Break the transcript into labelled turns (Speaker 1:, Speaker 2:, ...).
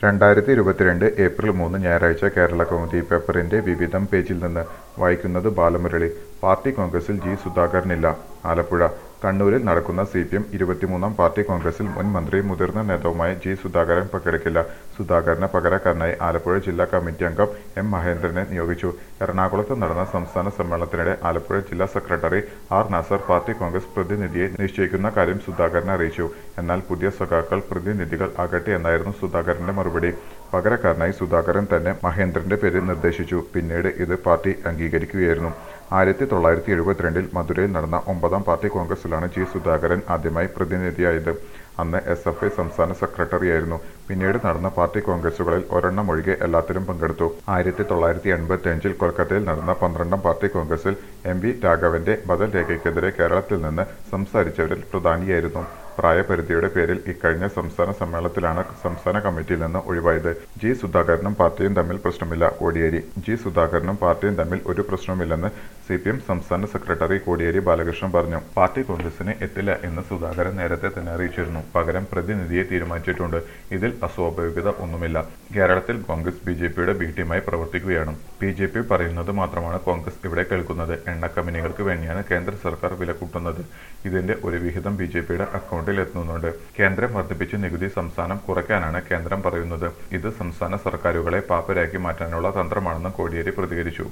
Speaker 1: രണ്ടായിരത്തി ഇരുപത്തിരണ്ട് ഏപ്രിൽ മൂന്ന് ഞായറാഴ്ച കേരള കൗമുദി പേപ്പറിന്റെ വിവിധം പേജിൽ നിന്ന് വായിക്കുന്നത് ബാലമുരളി പാർട്ടി കോൺഗ്രസിൽ ജി സുധാകരനില്ല ആലപ്പുഴ കണ്ണൂരിൽ നടക്കുന്ന സി പി എം ഇരുപത്തിമൂന്നാം പാർട്ടി കോൺഗ്രസിൽ മുൻ മന്ത്രിയും മുതിർന്ന നേതാവുമായ ജി സുധാകരൻ പങ്കെടുക്കില്ല സുധാകരന് പകരക്കാരനായി ആലപ്പുഴ ജില്ലാ കമ്മിറ്റി അംഗം എം മഹേന്ദ്രനെ നിയോഗിച്ചു എറണാകുളത്ത് നടന്ന സംസ്ഥാന സമ്മേളനത്തിനിടെ ആലപ്പുഴ ജില്ലാ secretary R Nasar party congress പ്രതിനിധിയെ നിശ്ചയിക്കുന്ന കാര്യം സുധാകരനെ അറിയിച്ചു എന്നാൽ പുതിയ സഖാക്കൾ പ്രതിനിധികൾ ആകട്ടെ എന്നായിരുന്നു സുധാകരന്റെ മറുപടി പകരക്കാരനായി സുധാകരൻ തന്നെ മഹേന്ദ്രന്റെ പേര് നിർദ്ദേശിച്ചു പിന്നീട് ഇത് പാർട്ടി അംഗീകരിക്കുകയായിരുന്നു ആയിരത്തി തൊള്ളായിരത്തി എഴുപത്തിരണ്ടിൽ മധുരയിൽ നടന്ന ഒമ്പതാം പാർട്ടി കോൺഗ്രസിലാണ് ജി സുധാകരൻ ആദ്യമായി പ്രതിനിധിയായത് അന്ന് എസ് എഫ് ഐ സംസ്ഥാന സെക്രട്ടറിയായിരുന്നു പിന്നീട് നടന്ന പാർട്ടി കോൺഗ്രസുകളിൽ ഒരെണ്ണം ഒഴികെ എല്ലാത്തിലും പങ്കെടുത്തു ആയിരത്തി തൊള്ളായിരത്തി എൺപത്തി അഞ്ചിൽ കൊൽക്കത്തയിൽ നടന്ന പന്ത്രണ്ടാം പാർട്ടി കോൺഗ്രസിൽ എം വി രാഘവന്റെ ബദൽ രേഖയ്ക്കെതിരെ കേരളത്തിൽ നിന്ന് സംസാരിച്ചവരിൽ പ്രധാനിയായിരുന്നു പ്രായപരിധിയുടെ പേരിൽ ഇക്കഴിഞ്ഞ സംസ്ഥാന സമ്മേളനത്തിലാണ് സംസ്ഥാന കമ്മിറ്റിയിൽ നിന്ന് ഒഴിവായത് ജി സുധാകരനും പാർട്ടിയും തമ്മിൽ പ്രശ്നമില്ല കോടിയേരി ജി സുധാകരനും പാർട്ടിയും തമ്മിൽ ഒരു പ്രശ്നവുമില്ലെന്ന് സി പി എം സംസ്ഥാന സെക്രട്ടറി കോടിയേരി ബാലകൃഷ്ണൻ പറഞ്ഞു പാർട്ടി കോൺഗ്രസിന് എത്തില്ല എന്ന് സുധാകരൻ നേരത്തെ തന്നെ അറിയിച്ചിരുന്നു പകരം പ്രതിനിധിയെ തീരുമാനിച്ചിട്ടുണ്ട് ഇതിൽ അസ്വാഭാവികത ഒന്നുമില്ല കേരളത്തിൽ കോൺഗ്രസ് ബി ജെ പിയുടെ ബി ടീമായി പ്രവർത്തിക്കുകയാണ് ബി ജെ പി പറയുന്നത് മാത്രമാണ് കോൺഗ്രസ് ഇവിടെ കേൾക്കുന്നത് എണ്ണ കമ്പനികൾക്ക് വേണ്ടിയാണ് കേന്ദ്ര സർക്കാർ വില കൂട്ടുന്നത് ഇതിന്റെ ഒരു വിഹിതം ബി ജെ പിയുടെ അക്കൗണ്ടിൽ എത്തുന്നുണ്ട് കേന്ദ്രം വർദ്ധിപ്പിച്ച നികുതി സംസ്ഥാനം കുറയ്ക്കാനാണ് കേന്ദ്രം പറയുന്നത് ഇത് സംസ്ഥാന സർക്കാരുകളെ പാപ്പരാക്കി മാറ്റാനുള്ള തന്ത്രമാണെന്ന് കോടിയേരി പ്രതികരിച്ചു